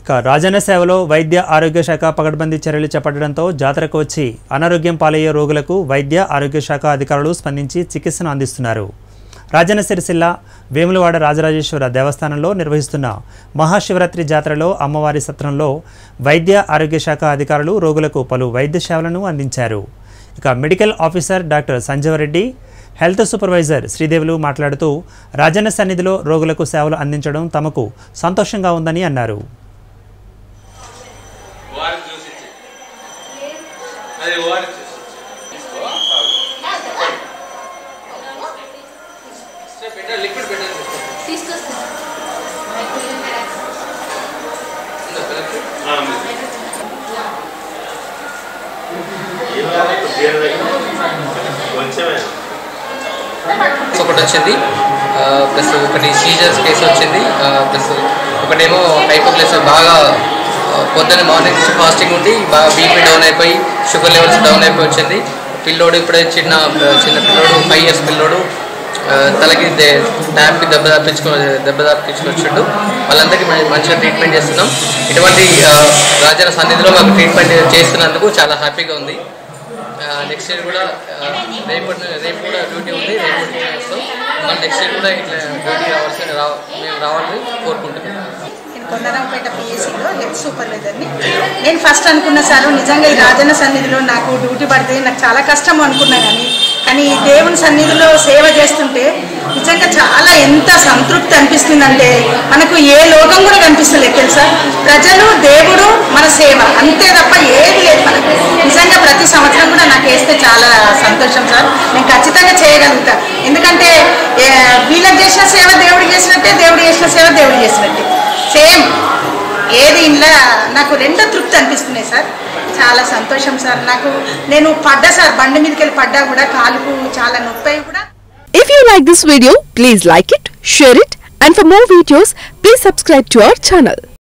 ఇక రాజన్న సేవలో వైద్య ఆరోగ్య శాఖ పకడ్బందీ చర్యలు చేపట్టడంతో జాతరకు వచ్చి అనారోగ్యం పాలయ్యే రోగులకు వైద్య ఆరోగ్య శాఖ అధికారులు స్పందించి చికిత్సను అందిస్తున్నారు రాజన్న సిరిసిల్ల వేములవాడ రాజరాజేశ్వర దేవస్థానంలో నిర్వహిస్తున్న మహాశివరాత్రి జాతరలో అమ్మవారి సత్రంలో వైద్య ఆరోగ్య శాఖ అధికారులు రోగులకు పలు వైద్య సేవలను అందించారు ఇక medical officer doctor Sanjeevareddy health supervisor Sridevulu మాట్లాడుతూ రాజన్న సన్నిధిలో రోగులకు సేవలు అందించడం తమకు సంతోషంగా ఉందని అన్నారు ఓఆర్ఎస్ జ్యూస్ ఇచ్చి అది ఓఆర్ఎస్ జ్యూస్ తీసుకో తాగు. సరే, పెట్టు, లిక్విడ్ పెట్టండి తీసుకొస్తాను ఉందా పిల్లలకి? ఒకటి వచ్చింది ప్లస్ ఒకటి సీజర్స్ కేసు వచ్చింది ప్లస్ ఒకటేమో హైపోక్లెస్ బాగా ఆ, పొద్దున్న మార్నింగ్ నుంచి ఫాస్టింగ్ ఉండి బాగా బీపీ డౌన్ అయిపోయి షుగర్ లెవెల్స్ డౌన్ అయిపోయి వచ్చింది పిల్లోడు ఇప్పుడే చిన్న చిన్న పిల్లోడు ఫైవ్ ఇయర్స్ పిల్లోడు ఆ, తలకి దే- ట్యాప్కి దెబ్బ తప్పించుకో దెబ్బ తప్పించుకొని వచ్చిండు వాళ్ళందరికీ మంచి- మంచిగా ట్రీట్మెంట్ చేస్తున్నాం ఇటువంటి ఆ, రాజన్న సన్నిధిలో మాకు ట్రీట్మెంట్ చేస్తున్నందుకు చాలా హ్యాపీగా ఉంది నెక్స్ట్ ఇయర్ కూడా ఆ, రేపు రేపు కూడా డ్యూటీ ఉంది రేపు డ్యూటీ చేస్తాం మళ్ళీ నెక్స్ట్ ఇయర్ కూడా ఇట్లా డ్యూటీ రావాల్సి రా మేము రావాలని కోరుకుంటున్నాం నేను కొండరాంపేట పిఎస్సిలో హెల్త్ సూపర్వైజర్ని నేను ఫస్ట్ అనుకున్న సార్ నిజంగా ఈ రాజన్న సన్నిధిలో నాకు డ్యూటీ పడితే నాకు చాలా కష్టం అనుకున్నా కానీ కానీ ఈ దేవుని సన్నిధిలో సేవ చేస్తుంటే నిజంగా చాలా ఎంత సంతృప్తి అనిపిస్తుందంటే మనకు ఏ లోకం కూడా కనిపిస్తలేదు తెలుసా ప్రజలు దేవుడు మన సేవ అంతే తప్ప ఏది లేదు మనకు నిజంగా ప్రతి సంవత్సరం కూడా నాకు వేస్తే చాలా సంతోషం సార్ నేను ఖచ్చితంగా చేయగలుగుతా ఎందుకంటే ఏ, వీళ్ళకి చేసిన సేవ దేవుడు చేసినట్టే దేవుడు చేసిన సేవ దేవుడు చేసినట్టే సేమ్ ఏది ఇంట్లో నాకు రెండో తృప్తి అనిపిస్తున్నాయి సార్ చాలా సంతోషం సార్ నాకు నేను పడ్డా సార్ బండి మీదకి వెళ్ళి పడ్డా కూడా కాలుకు చాలా నొప్పి అయి కూడా If you like this video, please like it, share it, and for more videos, please subscribe to our channel.